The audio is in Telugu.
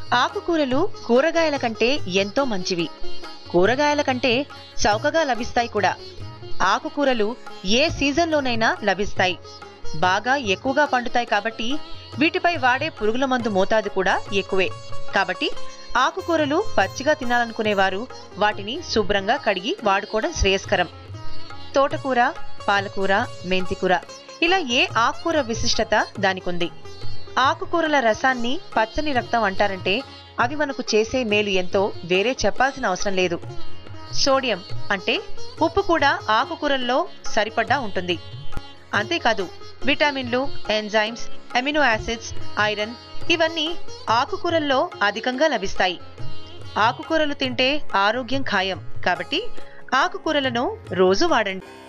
ఆకుకూరలు కూరగాయల కంటే ఎంతో మంచివి కూరగాయల కంటే చౌకగా లభిస్తాయి కూడా ఆకుకూరలు ఏ సీజన్లోనైనా లభిస్తాయి బాగా ఎక్కువగా పండుతాయి కాబట్టి వీటిపై వాడే పురుగుల మందు మోతాదు కూడా ఎక్కువే కాబట్టి ఆకుకూరలు పచ్చిగా తినాలనుకునేవారు వాటిని శుభ్రంగా కడిగి వాడుకోవడం శ్రేయస్కరం తోటకూర పాలకూర మెంతికూర ఇలా ఏ ఆకుకూర విశిష్టత దానికుంది ఆకుకూరల రసాన్ని పచ్చని రక్తం అంటారంటే అవి మనకు చేసే మేలు ఎంతో వేరే చెప్పాల్సిన అవసరం లేదు సోడియం అంటే ఉప్పు కూడా ఆకుకూరల్లో సరిపడ్డా ఉంటుంది అంతేకాదు విటమిన్లు ఎంజైమ్స్ అమినో యాసిడ్స్ ఐరన్ ఇవన్నీ ఆకుకూరల్లో అధికంగా లభిస్తాయి ఆకుకూరలు తింటే ఆరోగ్యం ఖాయం కాబట్టి ఆకుకూరలను రోజు వాడండి